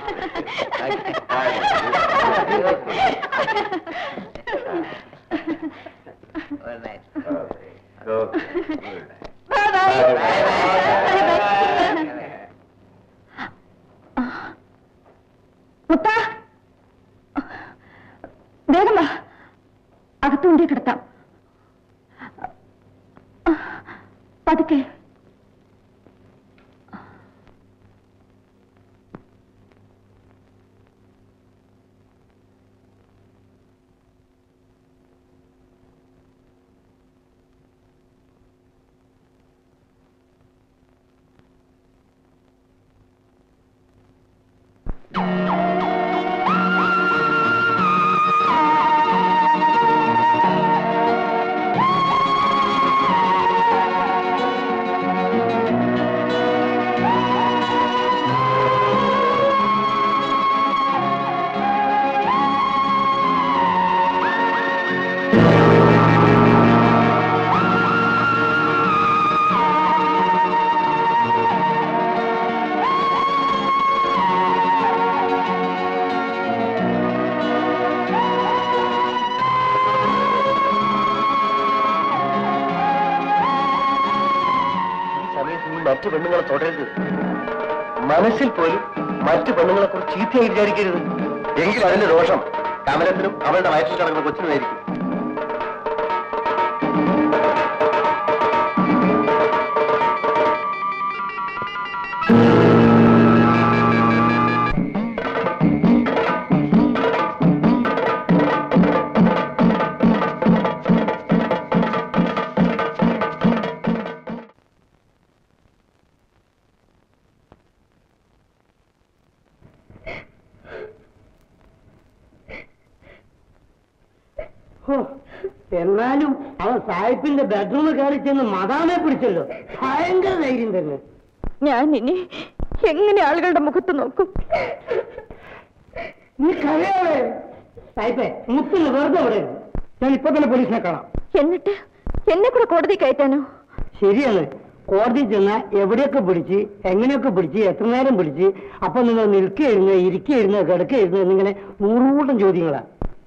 മുത്ത വേഗം വാ അകത്തുകൊണ്ടേ കിടത്താം പതുക്കെ ഈ സമയത്ത് നീ മറ്റു പെണ്ണുങ്ങളെ തുടരരുത് മനസ്സിൽ പോലും മറ്റു പെണ്ണുങ്ങളെ കുറിച്ച് ചീത്തയായി വിചാരിക്കരുത് എങ്കിൽ അതിന്റെ ദോഷം കമലത്തിനും അവളുടെ വയറ്റിൽ കിടക്കുന്ന കൊച്ചിനുമായിരിക്കും ഹോ, എന്നാലും അവൻ സാഹിബിന്റെ ബെഡ്റൂമിൽ കയറി ചെന്ന് മതാമെ പിടിച്ചല്ലോ ഭയങ്കര ധൈര്യം തന്നെ ഞാൻ ഇനി എങ്ങനെ ആളുകളുടെ മുഖത്ത് നോക്കും നീ കഴിയാവേ സാഹിബേ മുത്തിന് വെറുതെ വിടരുത് ഞാൻ ഇപ്പൊ തന്നെ പോലീസിനെ കാണാം എന്നിട്ട് എന്നെ കൂടെ കോടതി കയറ്റാനോ ശരിയാണ് കോടതി ചെന്ന എവിടെയൊക്കെ പിടിച്ച് എങ്ങനെയൊക്കെ പിടിച്ച് എത്ര നേരം പിടിച്ച് അപ്പൊ നിങ്ങൾ നിൽക്കുകയായിരുന്നു ഇരിക്കുകയായിരുന്നു കിടക്കുകയായിരുന്നു എന്നിങ്ങനെ നൂറുകൂട്ടം ചോദ്യങ്ങളാ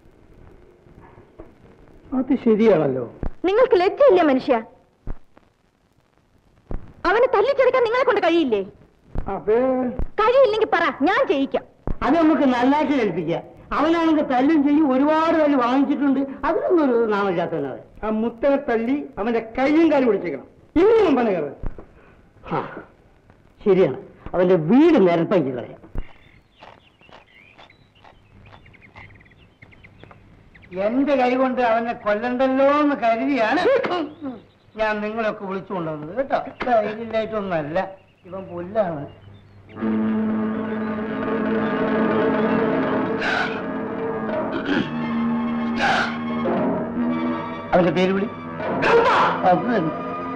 അത് ശരിയാണല്ലോ നിങ്ങൾക്ക് ലജ്ജയില്ല മനുഷ്യ അവനെ തല്ലിച്ചെടുക്കാൻ നിങ്ങളെ കൊണ്ട് കഴിയില്ലേ അപ്പേ കഴിയില്ലെങ്കിൽ പറ ഞാൻ ചെയ്യിക്കാം അത് നമുക്ക് നന്നായിട്ട് കേൾപ്പിക്കാം അവനാണെങ്കിൽ തല്ലും ചെയ്യും ഒരുപാട് തല്ല് വാങ്ങിച്ചിട്ടുണ്ട് അതിനൊന്നും ഒരു നാമില്ലാത്തവനത് ആ മുത്തനെ തല്ലി അവന്റെ കൈയും കാലും പിടിച്ചേക്കണം ഇനിയും പനകത് ശരിയാണ് അവന്റെ വീട് നിരപ്പാക്കി കളയാം എന്റെ കൈ കൊണ്ട് അവനെ കൊല്ലണ്ടല്ലോ എന്ന് കരുതിയാണ് ഞാൻ നിങ്ങളൊക്കെ വിളിച്ചു കൊണ്ടുവന്നത് കേട്ടോ ധൈര്യമില്ലായിട്ടൊന്നല്ല ഇവൻ പുല്ലാണ് അവന്റെ പേര് വിളി അത് തന്നെ.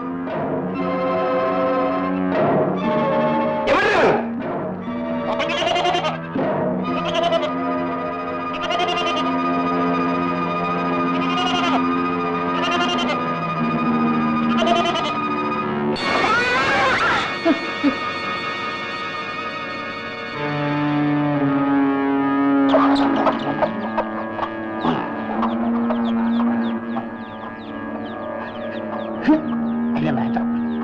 അല്ല വേണ്ട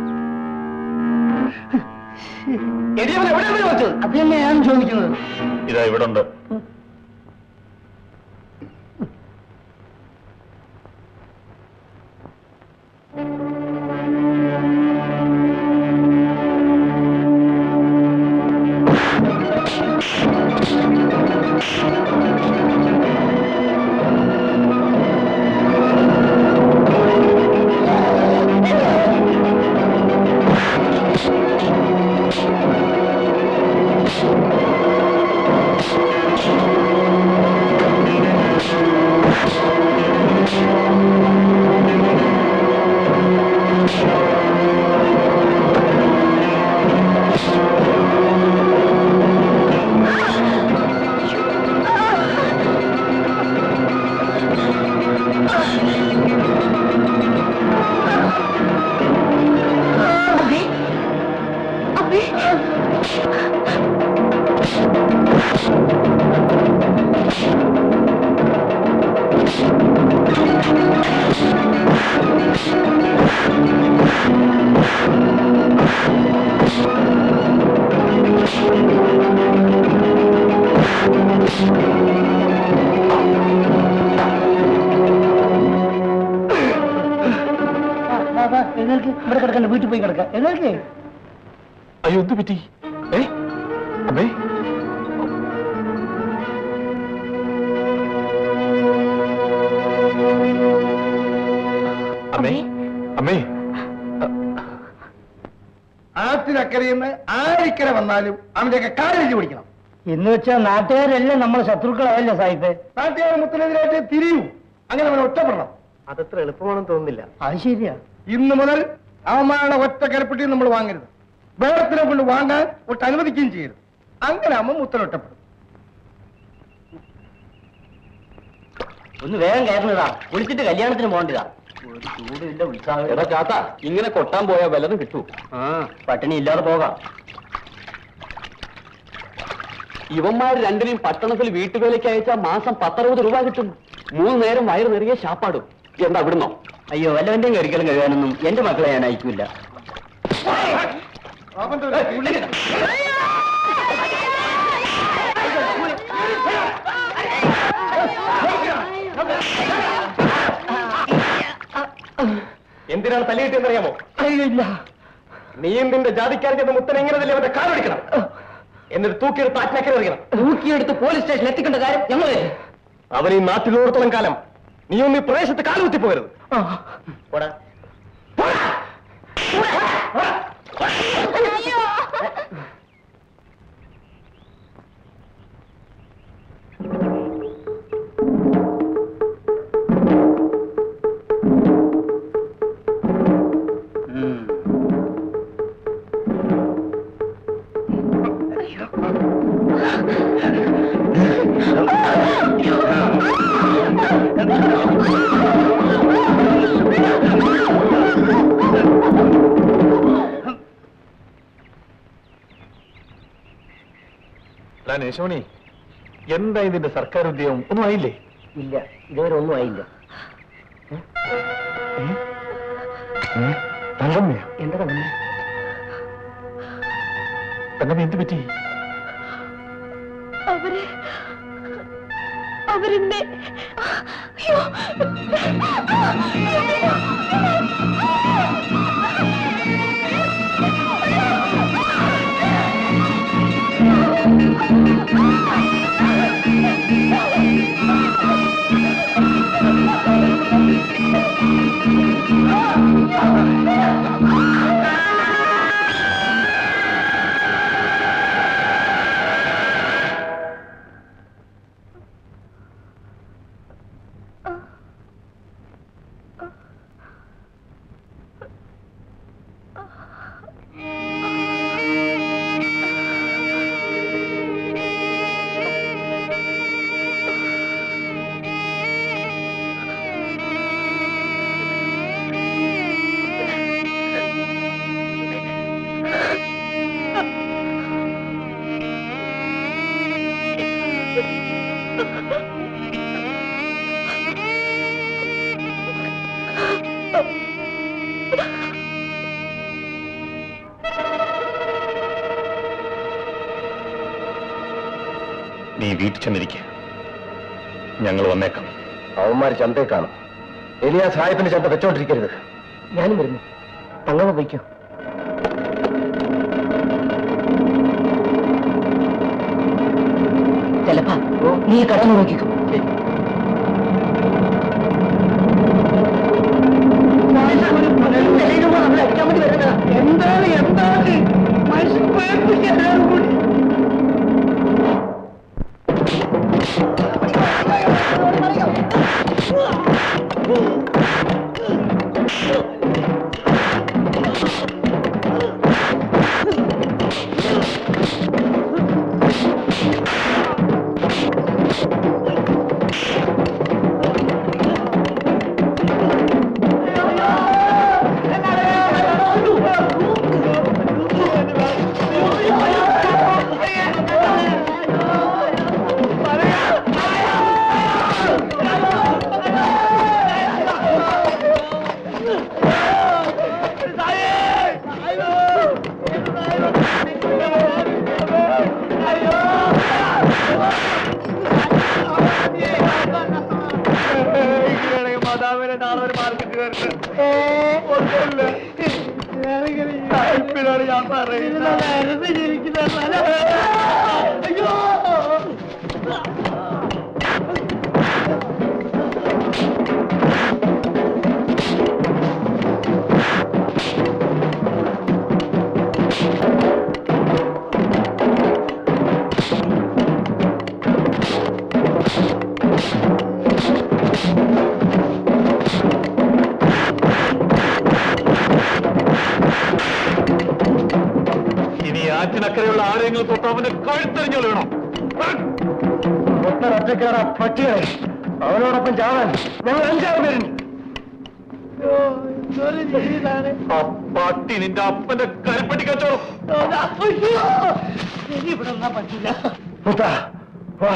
അത് തന്നെ ഞാൻ ചോദിക്കുന്നത് ഇതാ ഇവിടെ ഉണ്ട് ആ എഴുന്നേൽക്ക് ഇവിടെ കിടക്കണ്ട വീട്ടിൽ പോയി കിടക്കാം എഴുന്നേൽക്ക് അയ്യോ എന്ത് പറ്റി ഏ അമ്മേ അമ്മേ അമ്മേ ആറ്റിനക്കരയിൽ ആരിക്കര വന്നാലും അവന്റെയൊക്കെ കാലിൽ പിടിക്കണം എന്ന് വെച്ചാൽ നാട്ടുകാരെല്ലാം നമ്മളെ ശത്രുക്കളായല്ലോ സാഹിബ് നാട്ടുകാർ മുത്തിനെതിരായിട്ട് തിരിയൂ അങ്ങനെ അവനെ ഒറ്റപ്പെടണം അതത്ര എളുപ്പമാണെന്ന് തോന്നുന്നില്ല അത് ശരിയാ ഇന്ന് മുതൽ അവന്മാരുടെ ഒറ്റ കരപ്പെട്ടി നമ്മൾ വാങ്ങരുത് വേറത്തിനെ കൊണ്ട് വാങ്ങാൻ ഒട്ട് അനുവദിക്കുകയും ചെയ്യരുത് അങ്ങനെ അമ്മ മുത്തൻ ഒറ്റപ്പെടും ഒന്ന് വേഗം കയറുന്നതാ വിളിച്ചിട്ട് കല്യാണത്തിന് പോകണ്ടതാ ഒരു ചൂടില്ല ഉത്സാഹം എടാ ചാത്ത ഇങ്ങനെ കൊട്ടാൻ പോയാൽ വല്ലതും കിട്ടൂ ആ പട്ടിണി ഇല്ലാതെ പോകാം ഇവന്മാർ രണ്ടിനെയും പട്ടണത്തിൽ വീട്ടുവേലയ്ക്ക് അയച്ചാൽ മാസം പത്തറുപത് രൂപ കിട്ടും മൂന്ന് നേരം വയറ് നിറയെ ശാപ്പാടും എന്താ വിടുന്നോ അയ്യോ വല്ലവന്റെയും കഴിക്കലും കഴിയാനൊന്നും എന്റെ മക്കളെ ഞാൻ അയക്കൂല അവന്റെ ഒരു പുള്ളി. എന്തിനാണ് തലയിട്ടെന്നറിയാമോ ഇല്ല നീ നിന്റെ ജാതിക്കാരൻ ചെന്ന് മുത്തൻ എങ്ങനെ തന്നെ അവന്റെ കാലടിക്കണം എന്നിട്ട് തൂക്കിയെടുത്ത് ആറ്റിനക്കര എറിയണം തൂക്കിയെടുത്ത് പോലീസ് സ്റ്റേഷനിൽ എത്തിക്കേണ്ട കാര്യം ഞങ്ങൾ അവൻ ഈ നാട്ടിലോടത്തോളം കാലം നീ ഒന്ന് ഈ പ്രദേശത്ത് കാലുകുത്തി പോകരുത് പോടാ. യശോണി എന്താ ഇതിന്റെ സർക്കാർ ഉദ്യോഗം ഒന്നും ആയില്ലേ ഇല്ല ഇതുവരെ ഒന്നും ആയില്ല തങ്കമ്മയോ എന്താ തന്നെ തങ്കമ്മ എന്ത് പറ്റി അവര് അവരെന്നെ അയ്യോ നീ വീട്ടിൽ ചെന്നിരിക്കുക ഞങ്ങൾ വന്നേക്കാം അവന്മാര് ചന്തയെ കാണും ഇനി ആ സാഹിബിന്റെ ചന്ത വെച്ചോണ്ടിരിക്കരുത് ഞാനും വരുന്നു തങ്ങമ്മ പോയിക്കോ ചെലപ്പാ നീ കടന്നു നോക്കിക്കോ എന്താണ് എന്താണ് മനുഷ്യൻ പേടിപ്പിക്കാൻ എല്ലാവരും കൂടി മാതാവിനെ നാളെ ഒരു മാർക്കറ്റ് വരട്ടെ ഇപ്പോഴാണ് ഞാൻ പറയുന്നത് ഇനി ആറ്റിനക്കരെയുള്ള ആരെങ്കിലും തൊട്ട് അവന്റെ കഴുത്തെറിഞ്ഞു വേണം ഒറ്റക്കാരാ പട്ടികളെ അവനോടൊപ്പം ചാവാൻ ഞങ്ങൾ അഞ്ചാറ് പേരുണ്ട് ആ പട്ടി നിന്റെ അപ്പന്റെ കരുപ്പട്ടി കച്ചവടം ഇവിടെ ഒന്നാ പറ്റില്ല മുത്താ, വാ.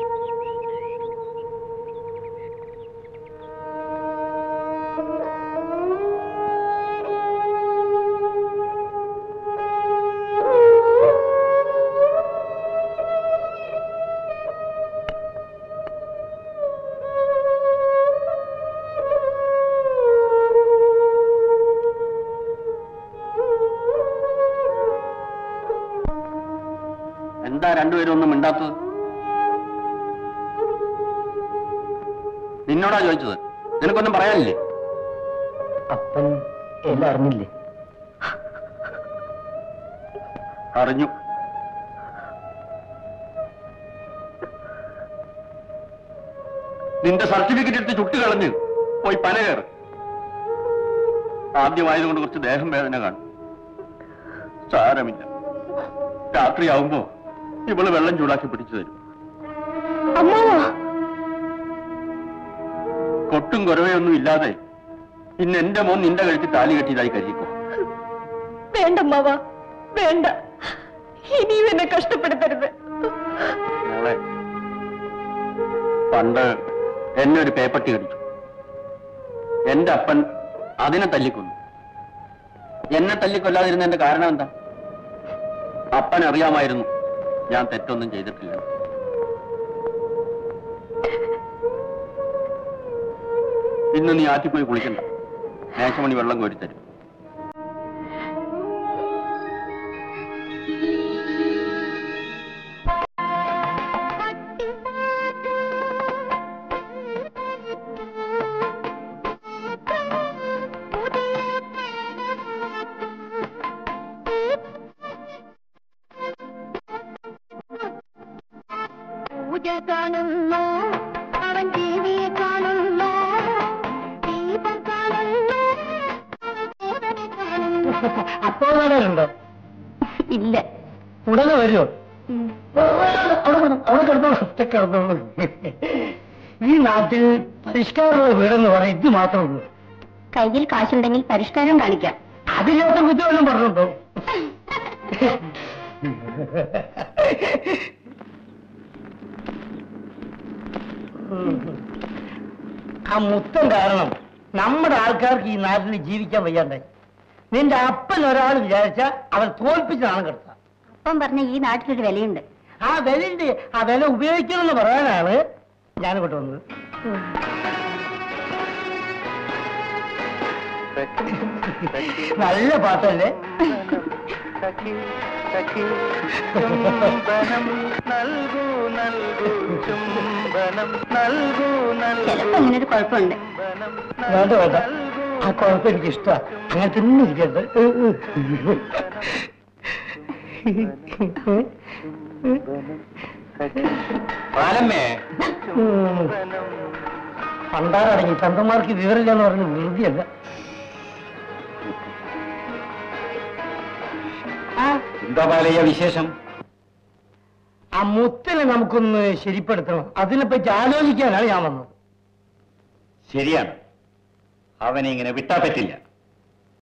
എന്താ രണ്ടുപേരും ഒന്നും മിണ്ടാത്തത് നിന്നോടാ ചോദിച്ചത് നിനക്കൊന്നും പറയാനില്ലേ അപ്പൻ എല്ലാം അറിഞ്ഞില്ലേ അറിഞ്ഞു നിന്റെ സർട്ടിഫിക്കറ്റ് എടുത്ത് ചുട്ട് കളഞ്ഞ് പോയി പന കയറ് ആദ്യമായതുകൊണ്ട് കുറച്ച് ദേഹം വേദന കാണും സാരമില്ല രാത്രിയാവുമ്പോ ഇവള് വെള്ളം ചൂടാക്കി പിടിച്ചു തരും അമ്മാവാ കൊട്ടും കുറവയൊന്നും ഇല്ലാതെ ഇന്ന് എന്റെ മോൻ നിന്റെ കഴുത്തിൽ താലി കെട്ടിയതായി കരുതിക്കോ വേണ്ട അമ്മാവാ വേണ്ട ഇനിയും എന്നെ കഷ്ടപ്പെടുത്തരുത് മോളെ പണ്ട് എന്നെ ഒരു പേപ്പട്ടി കടിച്ചു എന്റെ അപ്പൻ അതിനെ തല്ലിക്കൊന്നു എന്നെ തല്ലിക്കൊല്ലാതിരുന്നതിന്റെ കാരണം എന്താ അപ്പൻ അറിയാമായിരുന്നു ഞാൻ തെറ്റൊന്നും ചെയ്തിട്ടില്ല ഇന്ന് നീ ആറ്റി പോയി കുളിക്കണ്ട മേശമണി വെള്ളം കോരിത്തരും പൂജ കാണുന്നു അവൻ ടിവിയെ കാണുന്നു ദീപം കാണുന്നു ദേവനെ കാണുന്നു അപ്പോൾ നടനുണ്ടോ ഇല്ല ഉടനെ വരുമോ അവിടെ കിടന്നോ, അവിടെ കിടന്നോളൂ ഒറ്റ കിടന്നോളൂ ഈ നാട്ടിൽ പരിഷ്കാരമുള്ള വീടെന്ന് പറയാൻ ഇത് മാത്രമേ ഉള്ളൂ കയ്യിൽ കാശുണ്ടെങ്കിൽ പരിഷ്കാരം കാണിക്കാം അതിനകത്ത് കുറ്റമെല്ലാം പറഞ്ഞിട്ടുണ്ടോ ആ മുത്തം കാരണം നമ്മുടെ ആൾക്കാർക്ക് ഈ നാട്ടിൽ ജീവിക്കാൻ വയ്യാണ്ടായി നിന്റെ അപ്പൻ ഒരാൾ വിചാരിച്ച അവൻ തോൽപ്പിച്ച് നാണം കിടത്താം അപ്പം പറഞ്ഞ ഈ നാട്ടിലൊരു വിലയുണ്ട് ആ വിലയുണ്ട് ആ വില ഉപയോഗിക്കണമെന്ന് പറയാനാണ് ഞാനിങ്ങോട്ട് വന്നത് നല്ല പാട്ടല്ലേ ചിലപ്പോ അങ്ങനെ ഒരു കുഴപ്പമുണ്ട് വേണ്ട വേണ്ട ആ കുഴപ്പം എനിക്ക് ഇഷ്ടമാണ് അങ്ങനെ തന്നെ ഇരിക്കട്ടെ പാലമ്മേ പണ്ടാറടങ്ങി തന്തമാർക്ക് വിവരമില്ലെന്ന് പറഞ്ഞ് വെറുതെയല്ല ആ എന്താ പാലയ്യ വിശേഷം ആ മുത്തിനെ നമുക്കൊന്ന് ശരിപ്പെടുത്തണം അതിനെപ്പറ്റി ആലോചിക്കാനാണ് ഞാൻ വന്നത് ശരിയാണ് അവനെ ഇങ്ങനെ വിട്ടാ പറ്റില്ല